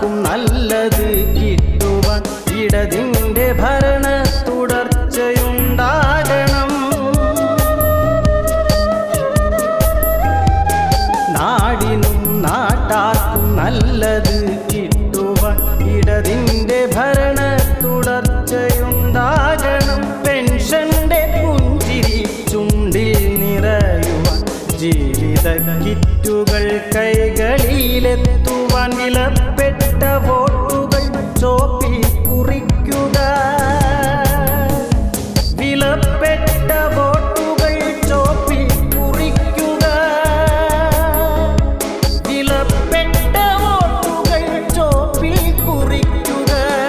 നാട്ടാർക്കും നല്ലത് കിട്ടുവാൻ ഇടതിൻ്റെ ഭരണ തുടർച്ചയുണ്ടാകണം നാടിനും നാട്ടാർക്കും നല്ലത് കിട്ടുവാൻ ഇടതിൻ്റെ ഭരണ തുടർച്ചയുണ്ടാകണം പെൻഷന്റെ പുഞ്ചിരി ചുണ്ടിൽ നിറയുവാൻ ജീവിത കിറ്റുകൾ കൈകളിലെത്തുവാൻ വിലപ്പെട്ട വോട്ടുകൾ ചോപ്പിൽ കുറിക്കുക വിലപ്പെട്ട വോട്ടുകൾ ചോപ്പിൽ കുറിക്കുക വിലപ്പെട്ട വോട്ടുകൾ ചോപ്പിൽ കുറിക്കുക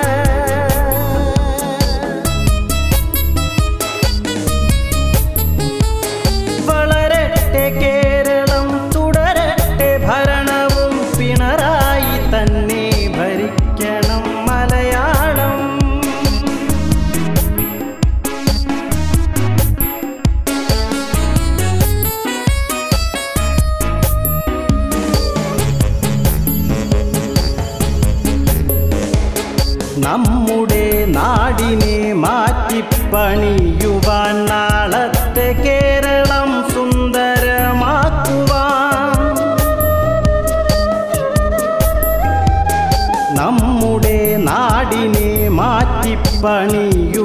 വളരട്ടെ കേരളം തുടരട്ടെ ഭരണവും പിണറായി തന്നെ ഭരിക്കണം മലയാളം നമ്മുടെ നാടിനെ മാറ്റിപ്പണിയുവാൻ നാളത്തെ കേരളം സുന്ദരമാക്കുവാൻ നമ്മുടെ നാടിനെ മാറ്റിപ്പണിയുവാൻ